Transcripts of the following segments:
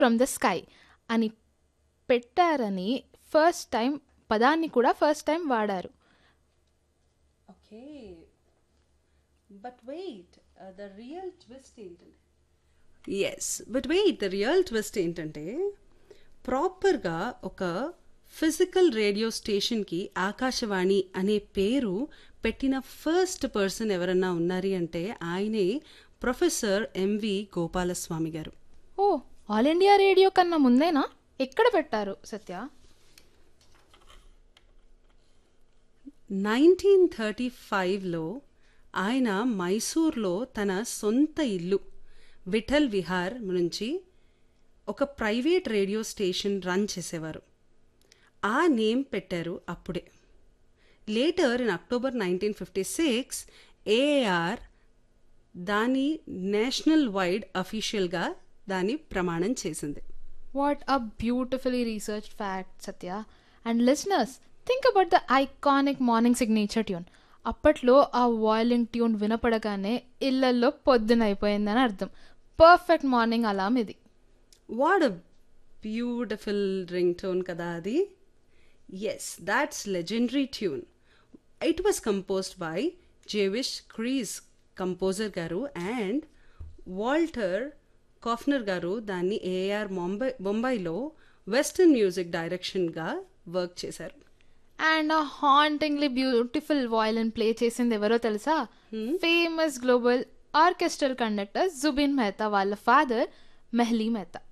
from the sky అని పెట్టారని first time పదాన్ని కూడా ఫస్ట్ టైం వాడారు okay but wait the real twist ఏంటంటే yes but wait the real twist ఏంటంటే ప్రాపర్గా ఒక ఫిజికల్ రేడియో స్టేషన్కి ఆకాశవాణి అనే పేరు పెట్టిన ఫస్ట్ పర్సన్ ఎవరన్నా ఉన్నారు అంటే ఆయనే ప్రొఫెసర్ ఎంవి గోపాలస్వామి గారు ఓ ఆల్ ఇండియా రేడియో కన్నా ముందేనా ఎక్కడ పెట్టారు సత్య నైన్టీన్ థర్టీ ఫైవ్లో ఆయన మైసూర్లో తన సొంత ఇల్లు విఠల్ విహార్ నుంచి ఒక ప్రైవేట్ రేడియో స్టేషన్ రన్ చేసేవారు ఆ నేమ్ పెట్టారు అప్పుడే later in October nineteen fifty six AIR దాని నేషనల్ వైడ్ అఫీషియల్గా దాని ప్రమాణం చేసింది what a beautifully research fact Satya and listeners think about the iconic morning signature tune అప్పట్లో ఆ వాయిలిన్ ట్యూన్ వినపడగానే ఇళ్లల్లో పొద్దున అయిపోయిందని అర్థం పర్ఫెక్ట్ మార్నింగ్ అలామ్ ఇది what a beautiful ringtone కదా అది yes that's legendary tune it was composed by Jewish క్రీజ్ కంపోజర్ గారు అండ్ వాల్టర్ కాఫ్నర్ గారు దాన్ని ఏఆర్ ముంబై బొంబాయిలో వెస్టర్న్ మ్యూజిక్ డైరెక్షన్గా వర్క్ చేశారు అండ్ ఆ హాంటింగ్లీ బ్యూటిఫుల్ వాయిలిన్ ప్లే చేసింది ఎవరో తెలుసా famous global orchestral conductor Zubin Mehta వాళ్ళ father Mehli Mehta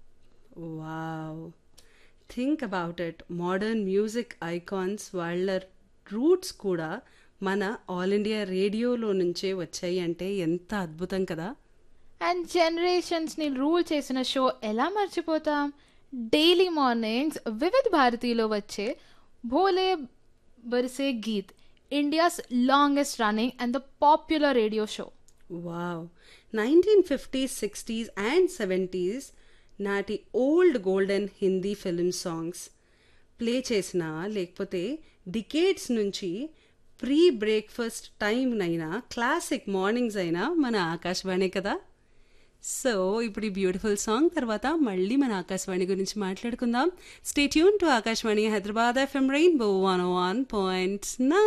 wow think about it modern music icons వాళ్ళ రూట్స్ కూడా మన ఆల్ ఇండియా రేడియోలో నుంచే వచ్చాయి అంటే ఎంత అద్భుతం కదా అండ్ జనరేషన్స్ని రూల్ చేసిన షో ఎలా మర్చిపోతాం డైలీ మార్నింగ్స్ వివిధ్ భారతిలో వచ్చే భోలే బర్సే Geet India's longest running and the popular radio show wow nineteen fifties sixties and seventies నాటి old golden Hindi film songs play చేసిన లేకపోతే డికేట్స్ నుంచి ప్రీ బ్రేక్ఫాస్ట్ టైంనైనా క్లాసిక్ మార్నింగ్స్ అయినా మన ఆకాశవాణి కదా సో ఇప్పుడు ఈ బ్యూటిఫుల్ సాంగ్ తర్వాత మళ్ళీ మన ఆకాశవాణి గురించి మాట్లాడుకుందాం stay tune to Akashvani Hyderabad FM rainbow one one point nine